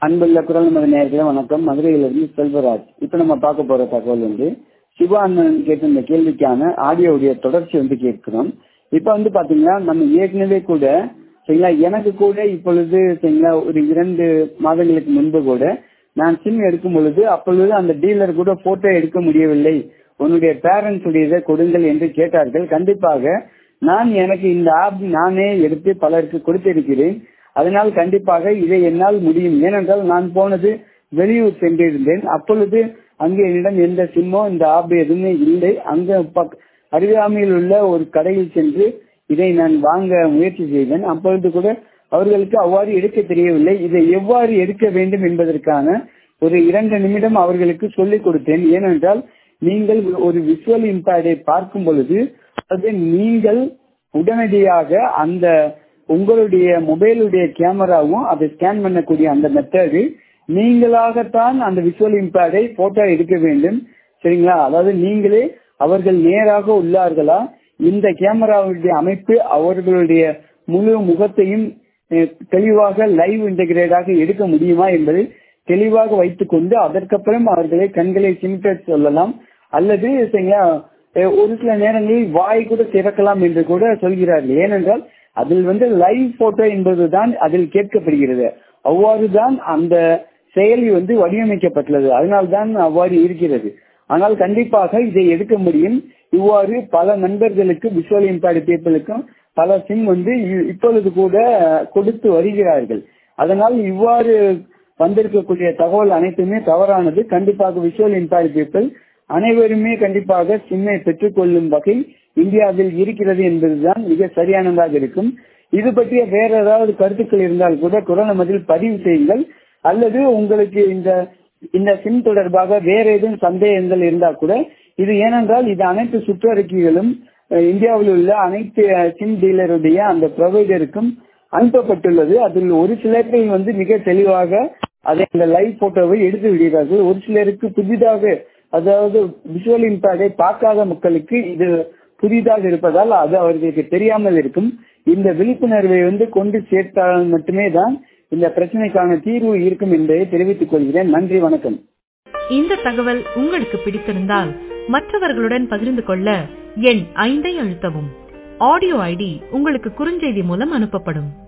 அன்புள்ள குரல் நமது நேயர்களே வணக்கம் மதுரையிலிருந்து செல்வராஜ் இப்ப நம்ம பார்க்க போற தகவல் வந்து சிவா அண்ணன் கேட்ட இந்த கேள்விக்கான ஆடியோவுடைய தொடர்ச்சி வந்து கேட்கிறோம் இப்ப வந்து பாத்தீங்கன்னா நம்ம ஏற்கனவே கூட சரிங்களா எனக்கு கூட இப்பொழுது சரிங்களா ஒரு இரண்டு மாதங்களுக்கு முன்பு கூட நான் சிம் எடுக்கும் பொழுது அப்பொழுது அந்த டீலர் கூட போட்டோ எடுக்க முடியவில்லை உன்னுடைய பேரண்ட்ஸ் உடையதை கொடுங்கள் என்று கேட்டார்கள் கண்டிப்பாக நான் எனக்கு இந்த ஆப் நானே எடுத்து பலருக்கு கொடுத்திருக்கிறேன் அதனால் கண்டிப்பாக இதை என்னால் முடியும் ஏனென்றால் நான் போனது வெளியூர் சென்றிருந்தேன் அப்பொழுது அங்கு என்னிடம் எந்த சிம்மோ இந்த ஆப் எதுவுமே இல்லை அங்க அருகாமையில் உள்ள ஒரு கடையில் சென்று இதை நான் வாங்க முயற்சி செய்தேன் அப்பொழுது கூட அவர்களுக்கு அவ்வாறு எடுக்க தெரியவில்லை இதை எவ்வாறு எடுக்க வேண்டும் என்பதற்கான ஒரு இரண்டு நிமிடம் அவர்களுக்கு சொல்லிக் கொடுத்தேன் ஏனென்றால் நீங்கள் ஒரு விஷுவல் இம்பேக்டை பார்க்கும் பொழுது அது நீங்கள் உடனடியாக அந்த உங்களுடைய மொபைலுடைய கேமராவும் அதை ஸ்கேன் பண்ணக்கூடிய அந்த மெத்தடு நீங்களாகத்தான் அந்த விஷுவல் இம்பேக்டை போட்டோ எடுக்க வேண்டும் சரிங்களா அதாவது நீங்களே அவர்கள் நேராக உள்ளார்களா இந்த கேமராவுடைய அமைப்பு அவர்களுடைய முழு முகத்தையும் தெளிவாக லைவ் இன்டகிரேட்டாக எடுக்க முடியுமா என்பதை தெளிவாக வைத்துக் கொண்டு அதற்கப்புறம் அவர்களை கண்களை சிமிட்ட சொல்லலாம் அல்லது ஒரு சில நேரங்களில் வாய் கூட திறக்கலாம் என்று கூட சொல்கிறார்கள் ஏனென்றால் அதில் வந்து லைவ் போட்டோ என்பதுதான் அதில் கேட்கப்படுகிறது அவ்வாறுதான் அந்த செயலி வந்து வடிவமைக்கப்பட்டுள்ளது அதனால்தான் அவ்வாறு இருக்கிறது ஆனால் கண்டிப்பாக இதை எடுக்க முடியும் இவ்வாறு பல நண்பர்களுக்கு விஷுவல் இம்பேக்ட் பீப்புளுக்கும் பல சிம் வந்து இப்பொழுது கூட கொடுத்து வருகிறார்கள் அதனால் இவ்வாறு வந்திருக்கக்கூடிய தகவல் அனைத்துமே தவறானது கண்டிப்பாக விஷுவல் இம்பேக்ட் பீப்புள் அனைவருமே கண்டிப்பாக சிம்மை பெற்றுக்கொள்ளும் வகை இந்தியாவில் இருக்கிறது என்பதுதான் மிக சரியானதாக இருக்கும் இது பற்றிய வேற ஏதாவது கருத்துக்கள் இருந்தால் கூட குரல் மதில் பதிவு செய்யுங்கள் அல்லது உங்களுக்கு இந்த இந்த சிம் தொடர்பாக வேற ஏதும் சந்தேகங்கள் இருந்தால் கூட இது ஏனென்றால் இது அனைத்து சுற்றறிக்கைகளும் இந்தியாவில் உள்ள அனைத்து சிம் டீலருடைய அந்த ப்ரொவைடருக்கும் அனுப்பப்பட்டுள்ளது அதில் ஒரு சிலர்கள் வந்து மிக தெளிவாக அதை அந்த லைவ் போட்டோவை எடுத்து விடுகிறார்கள் ஒரு சிலருக்கு புதிதாக அதாவது விஷுவல் இம்பேக்டை பார்க்காத மக்களுக்கு இது புதிதாக இருப்பதால் அது அவர்களுக்கு தெரியாமல் இருக்கும் இந்த விழிப்புணர்வை வந்து கொண்டு சேர்த்தால் மட்டுமே தான் இந்த பிரச்சனைக்கான தீர்வு இருக்கும் என்பதை தெரிவித்துக் கொள்கிறேன் நன்றி வணக்கம் இந்த தகவல் உங்களுக்கு பிடித்திருந்தால் மற்றவர்களுடன் பகிர்ந்து கொள்ள எண் ஐந்தை அழுத்தவும் ஆடியோ ஐடி உங்களுக்கு குறுஞ்செய்தி மூலம் அனுப்பப்படும்